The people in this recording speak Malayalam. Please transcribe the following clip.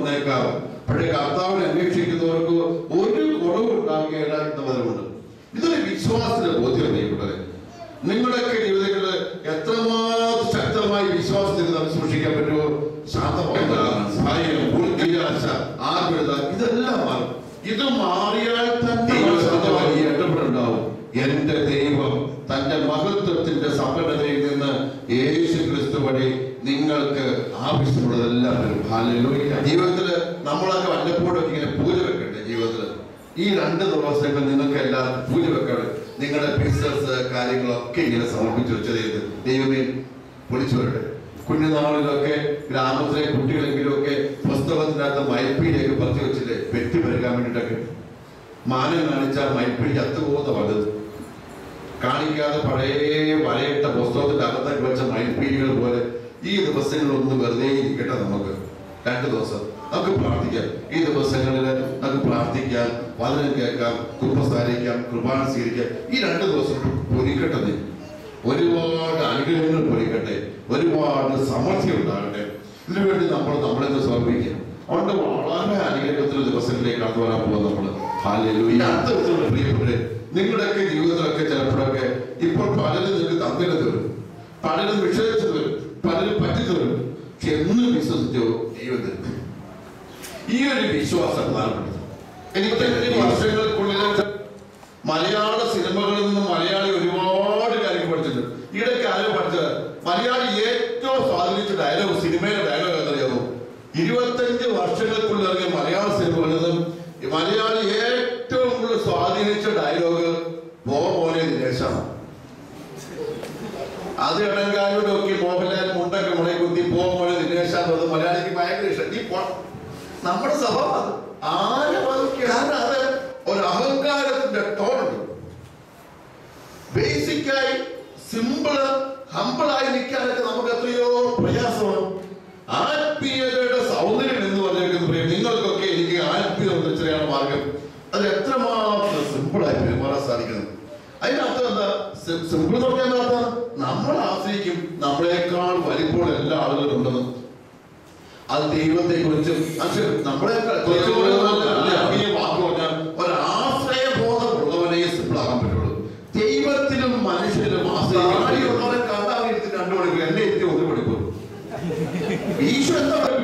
വന്നേക്കാം പക്ഷേ കർത്താവിനെ അന്വേഷിക്കുന്നവർക്ക് ഒരു കുറവും ഉണ്ടാകുകയില്ല എന്ന് പറയുന്നുണ്ട് ഇതൊരു വിശ്വാസത്തിന്റെ ബോധ്യം ചെയ്യപ്പെട്ടത് നിങ്ങളുടെയൊക്കെ ജീവിതത്തിൽ എത്രമാത്രം ശക്തമായി വിശ്വാസത്തിൽ നമുക്ക് സൂക്ഷിക്കാൻ പറ്റുമോ ശാന്തമായ ഭയം ഉൾക്കിരാശ ആകുലത ഇതെല്ലാം മാറും ഇത് മാറിയാൽ തന്നെ ശാന്തമായി ഈ ഇടപെടുണ്ടാവും എന്റെ ദൈവം തന്റെ മഹത്വത്തിന്റെ സമ്പന്നതയിൽ നിന്ന് യേശു ക്രിസ്തു വഴി നിങ്ങൾക്ക് ആവശ്യമുള്ളതെല്ലാം തരും ഹല്ലേലൂയ. ജീവിതത്തില് നമ്മളൊക്കെ വല്ലപ്പോഴൊക്കെ ഇങ്ങനെ പൂജ വെക്കണ്ടേ ജീവിതത്തില് ഈ രണ്ട് ദിവസങ്ങൾ നിങ്ങൾക്ക് എല്ലാവർക്കും പൂജ വെക്കണം നിങ്ങളുടെ ബിസിനസ് കാര്യങ്ങളൊക്കെ ഇങ്ങനെ സമർപ്പിച്ചു വെച്ചത് ദൈവമേ പൊളിച്ചു വരട്ടെ കുഞ്ഞുനാളിലൊക്കെ ഗ്രാമത്തിലെ കുട്ടികളെങ്കിലും ഒക്കെ പുസ്തകത്തിനകത്ത് മയപ്പീലേക്ക് പറിച്ചു വെച്ചില്ലേ വെട്ടി പെരുകാൻ വേണ്ടിയിട്ടൊക്കെ മാനം കാണിച്ച മയപ്പിടി ചത്തുപോകുന്ന പലത് കാണിക്കാതെ പഴയ വരയിട്ട പുസ്തകത്തിന്റെ അകത്തൊക്കെ വെച്ച മയിൽപ്പീലികൾ പോലെ ഈ ദിവസങ്ങളൊന്നും വെറുതെ ഇരിക്കട്ടെ നമുക്ക് രണ്ട് ദിവസം നമുക്ക് പ്രാർത്ഥിക്കാം ഈ ദിവസങ്ങളിൽ നമുക്ക് പ്രാർത്ഥിക്കാം വചനം കേൾക്കാം കുർബസ്ഥാനിക്കാം കുർബാന സ്വീകരിക്കാം ഈ രണ്ട് ദിവസം പൊരിക്കട്ടെ നീ ഒരുപാട് അനുഗ്രഹങ്ങൾ പൊരിക്കട്ടെ ഒരുപാട് സമൃദ്ധി ഉണ്ടാകട്ടെ ഇതിനുവേണ്ടി നമ്മൾ നമ്മളെ സമർപ്പിക്കാം അതുകൊണ്ട് വളരെ അനുഗ്രഹത്തിന്റെ ദിവസങ്ങളിലേക്ക് കടന്നു വരാൻ പോകും നമ്മൾ ഹാലൂയ അടുത്ത ദിവസമുള്ള പ്രിയപ്പെട്ടവരെ നിങ്ങളുടെയൊക്കെ ജീവിതത്തിലൊക്കെ ചിലപ്പോഴൊക്കെ ഇപ്പോൾ പലരും നിങ്ങൾക്ക് തന്നിട്ട് വരും പലരും വിഷയിച്ചു വരും പലരും പറ്റിച്ചു വരും പക്ഷെ എന്ന് വിശ്വസിച്ചോ ദൈവത്തിൽ ഈ ഒരു വിശ്വാസം പ്രധാനപ്പെട്ടത് എനിക്ക് ഈ വർഷങ്ങൾക്കുള്ളിൽ മലയാള സിനിമകളിൽ നിന്ന് മലയാളി ഒരുപാട് കാര്യങ്ങൾ പഠിച്ചിട്ടുണ്ട് ഈയിടയ്ക്ക് ആരും പഠിച്ചത് മലയാളി ഏറ്റവും സ്വാധീനിച്ച ഡയലോഗ് സിനിമയിലെ ഡയലോഗ് എന്നറിയാമോ ഇരുപത്തഞ്ച് വർഷങ്ങൾക്കുള്ളിൽ ഇറങ്ങിയ മലയാള സിനിമകളിൽ നിന്നും ഈ മലയാളി ഏറ്റവും കൂടുതൽ സ്വാധീനിച്ച ഡയലോഗ് പോ മോനെ ദിനേശാണ് അത് ഇടങ്കാരോട് ഒക്കെ മോഹൻലാൽ മുണ്ടൊക്കെ മുളെ കുത്തി പോ മോനെ ദിനേശാന്ന് അത് മലയാളിക്ക് ഭയങ്കര ഇഷ്ടം നീ പോ നമ്മുടെ സ്വഭാവം അത്. ആരും അത് കാരണം അത് ഒരു അഹങ്കാരത്തിന്റെ ടോണുണ്ട് ബേസിക്കായി സിമ്പിള് ഹമ്പിളായി നിൽക്കാനൊക്കെ നമുക്ക് എത്രയോ പ്രയാസമാണ് ആത്മീയതയുടെ സൗന്ദര്യം എന്ന് പറഞ്ഞേക്കുന്ന പ്രിയം നിങ്ങൾക്കൊക്കെ എനിക്ക് ആത്മീയത തിരിച്ചറിയാനുള്ള മാർഗം അത് എത്രമാത്രം സിമ്പിളായി പെരുമാറാൻ സാധിക്കുന്നത് അതിനർത്ഥം എന്താ സിമ്പിൾ എന്ന് പറഞ്ഞാൽ എന്താ അർത്ഥം നമ്മൾ ആശ്രയിക്കും നമ്മളെക്കാൾ വലിപ്പോൾ എല്ലാ ആളുകളും ഉണ്ടെന്ന് അത് ദൈവത്തെ കുറിച്ചും നമ്മളെ ആത്മീയ വാക്ക് പറഞ്ഞാൽ ഒരു ആശ്രയബോധമുള്ളവനെ സിമ്പിൾ ആകാൻ പറ്റുള്ളൂ ദൈവത്തിലും മനുഷ്യരിലും ആശ്രയിക്കുന്നവരെ കണ്ടാൽ ഇരുത്തി രണ്ടു മണിക്കൂർ എന്നെ ഇരുത്തി ഒരു മണിക്കൂർ ഈശോ എന്താ